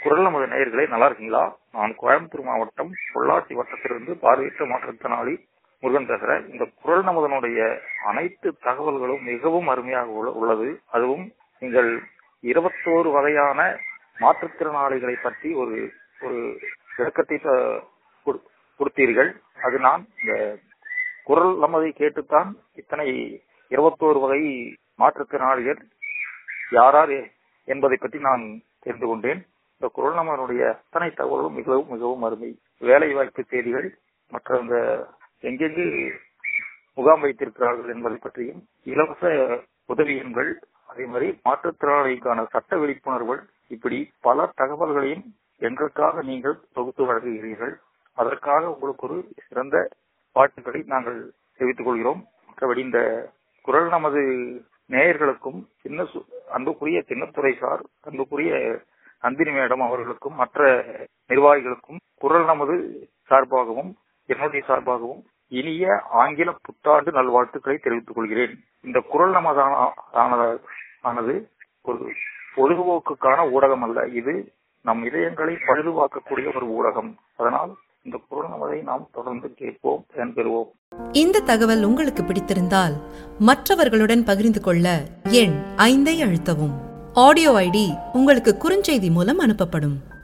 குரல் நமது நேயர்களே நல்லா இருக்கீங்களா நான் கோயம்புத்தூர் மாவட்டம் பொள்ளாச்சி வட்டத்திலிருந்து பார்வையற்ற மாற்றுத்திறனாளி முருகன் பேசுறேன் இந்த குரல் நமதனுடைய அனைத்து தகவல்களும் மிகவும் அருமையாக உள்ள- உள்ளது அதுவும் நீங்கள் இருபத்தோரு வகையான மாற்றுத்திறனாளிகளை பற்றி ஒரு ஒரு விளக்கத்தை த- கொடு- கொடுத்தீர்கள் அது நான் இந்த குரல் நமதை கேட்டுத்தான் இத்தனை இருபத்தோரு வகை மாற்றுத்திறனாளிகள் யாரார் என்பதை பற்றி நான் தெரிந்து கொண்டேன் இந்த குரல் நமதனுடைய அத்தனை தகவலும் மிகவும் மிகவும் அருமை வேலை வாய்ப்பு செய்திகள் மற்ற இந்த எங்கெங்கு முகாம் வைத்திருக்கிறார்கள் என்பதை பற்றியும் இலவச உதவி எண்கள் அதே மாதிரி மாற்றுத்திறனாளிக்கான சட்ட விழிப்புணர்வுகள் இப்படி பல தகவல்களையும் எங்களுக்காக நீங்கள் தொகுத்து வழங்குகிறீர்கள் அதற்காக உங்களுக்கு ஒரு சிறந்த பாட்டுகளை நாங்கள் தெரிவித்துக் கொள்கிறோம் மற்றபடி இந்த குரல் நமது நேயர்களுக்கும் சின்ன சு- அன்புக்குரிய சின்னத்துறை சார் அன்புக்குரிய நந்தினி மேடம் அவர்களுக்கும் மற்ற நிர்வாகிகளுக்கும் குரல் நமது சார்பாகவும் என்னுடைய சார்பாகவும் இனிய ஆங்கில புத்தாண்டு நல்வாழ்த்துக்களை தெரிவித்துக் கொள்கிறேன் இந்த குரல் நமதான ஆனத- ஆனது ஒரு பொழுதுபோக்குக்கான ஊடகம் அல்ல இது நம் இதயங்களை பழுதுபார்க்கக்கூடிய ஒரு ஊடகம் அதனால் இந்த குரல் நமதை நாம் தொடர்ந்து கேட்போம் பயன்பெறுவோம் இந்த தகவல் உங்களுக்கு பிடித்திருந்தால் மற்றவர்களுடன் பகிர்ந்து கொள்ள எண் ஐந்தை அழுத்தவும் ஆடியோ ஐடி உங்களுக்கு குறுஞ்செய்தி மூலம் அனுப்பப்படும்